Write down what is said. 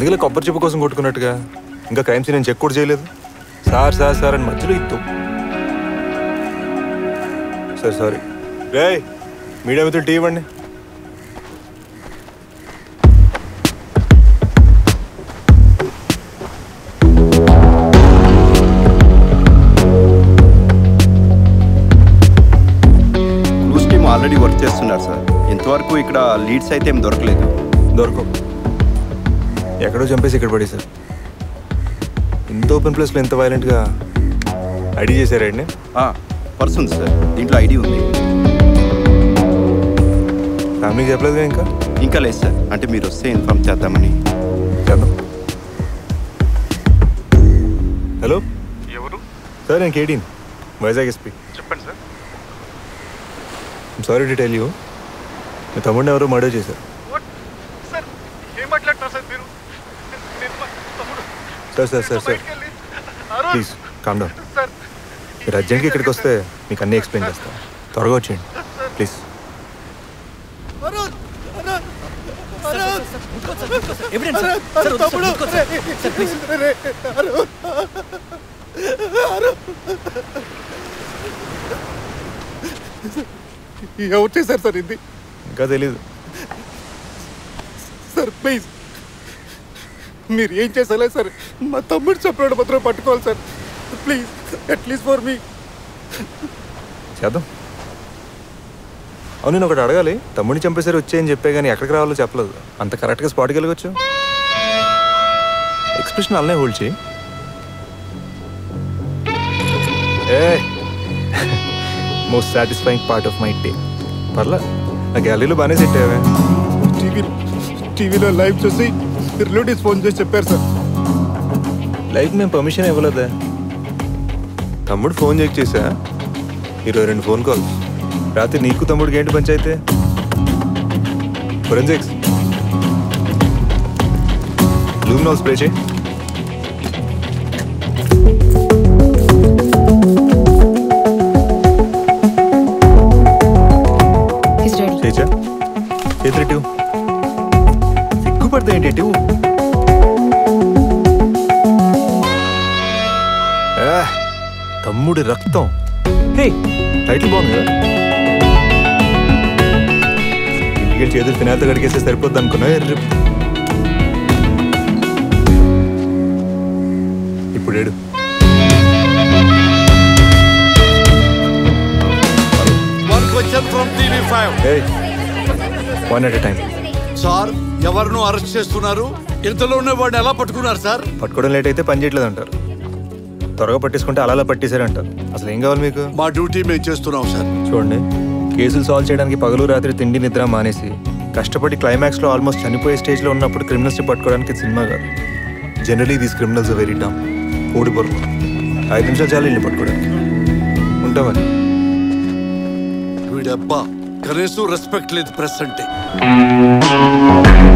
ఎందుకంటే కొబ్బరి చెప్పు కోసం కొట్టుకున్నట్టుగా ఇంకా క్రైమ్ సీన్ నేను చెక్ కూడా చేయలేదు సార్ సార్ సార్ అని మధ్యలో ఇద్దు సార్ సారీ రే మీడియా మిత్రులు టీ ఇవ్వండి క్రూస్ టీమ్ ఆల్రెడీ వర్క్ చేస్తున్నారు సార్ ఇంతవరకు ఇక్కడ లీడ్స్ అయితే ఏం దొరకలేదు దొరకవు ఎక్కడో చంపేసి ఇక్కడ పడేశారు ఇంత ఓపెన్ ప్లేస్లో ఎంత వైలెంట్గా ఐడి చేశారండి పర్స్ ఉంది సార్ దీంట్లో ఐడి ఉంది ఫ్యామిలీకి చెప్పలేదు ఇంకా ఇంకా లేదు సార్ అంటే మీరు వస్తే ఇన్ఫార్మ్ చేద్దామని చేద్దాం హలో ఎవరు సార్ నేను కేటీన్ వైజాగ్ ఎస్పీ చెప్పండి sir sorry to tell you మీ తమ్ముడిని ఎవరో మర్డర్ చేశారు వాట్ సార్ ఏం మాట్లాడుతున్నారు సార్ మీరు నేను మా తమ్ముడు సార్ సార్ సార్ సార్ బయటికి వెళ్ళి Arun please calm down sir మీరు అర్జెంట్గా ఇక్కడికి వస్తే మీకు అన్నీ ఎక్స్ప్లెయిన్ చేస్తాను త్వరగా వచ్చేయండి ప్లీజ్ ఎవిడెన్స్ సార్ సార్ వద్దు సార్ ముట్టుకోవద్దు సార్ సార్ ప్లీజ్ ఎవరు చేశారు సార్ ఇది ఇంకా తెలీదు సార్ ప్లీజ్ మీరు ఏం చేసాలే సార్ మా తమ్ముడు చెప్పినట్టు మాత్రం పట్టుకోవాలి sir please atleast for me చేద్దాం అవును నేను ఒకటి అడగాలి తమ్ముడిని చంపేసరి వచ్చేయని చెప్పే కానీ ఎక్కడికి రావాలో చెప్పలేదు అంత కరెక్ట్గా స్పాట్కి వెళ్ళవచ్చు ఎక్స్ప్రెషన్ అలానే హోల్డ్ చేయి a most satisfying part of my day పర్లా ఆ గ్యాలరీలో బాగానే సెట్ అయ్యావే టీవీలో టీవీలో లైవ్ చూసి రిలేటివ్స్ ఫోన్ చేసి చెప్పారు సార్ లైఫ్ మేము పర్మిషన్ ఇవ్వలేదే తమ్ముడు ఫోన్ చెక్ చేసా ఇరవై రెండు ఫోన్ కాల్ రాత్రి నీకు తమ్ముడికి ఏంటి పంచాయితే ఫోరెన్సిక్స్ లూమినాల్ స్ప్రే చేయి He's ready. చేచా చేతులు ఇటు సిగ్గుపడితే ఏంటి ఇటు ఆ, తమ్ముడి రక్తం హే టైటిల్ బాగుంది కదా ఇంటికి చేతులు ఫినాల్తో కడిగేస్తే సరిపోద్ది అనుకున్నా ఎర్రి. ఇప్పుడు ఏడు one question from TV five one at a time sir ఎవరిను అరెస్ట్ చేస్తున్నారు ఇంతలోనే వాడిని ఎలా పట్టుకున్నారు సార్ పట్టుకోవడం లేట్ అయితే పని చేయట్లేదు అంటారు త్వరగా పట్టేసుకుంటే అలా అలా పట్టేశారంటారు అసలు ఏం కావాలి మీకు మా డ్యూటీ మేము చేస్తున్నాం సార్ చూడండి కేసులు సాల్వ్ చేయడానికి పగలు రాత్రి తిండి నిద్ర మానేసి కష్టపడి క్లైమాక్స్లో ఆల్మోస్ట్ చనిపోయే స్టేజ్లో ఉన్నప్పుడు క్రిమినల్స్ని పట్టుకోవడానికి ఇది సినిమా కాదు generally these criminals very dumb ఓడి పొరుగు ఐదు నిమిషాలు చాలు ఇల్లు పట్టుకోవడానికి ఉంటామని వీడబ్బా కనీసం రెస్పెక్ట్ లేదు ప్రెస్ అంటే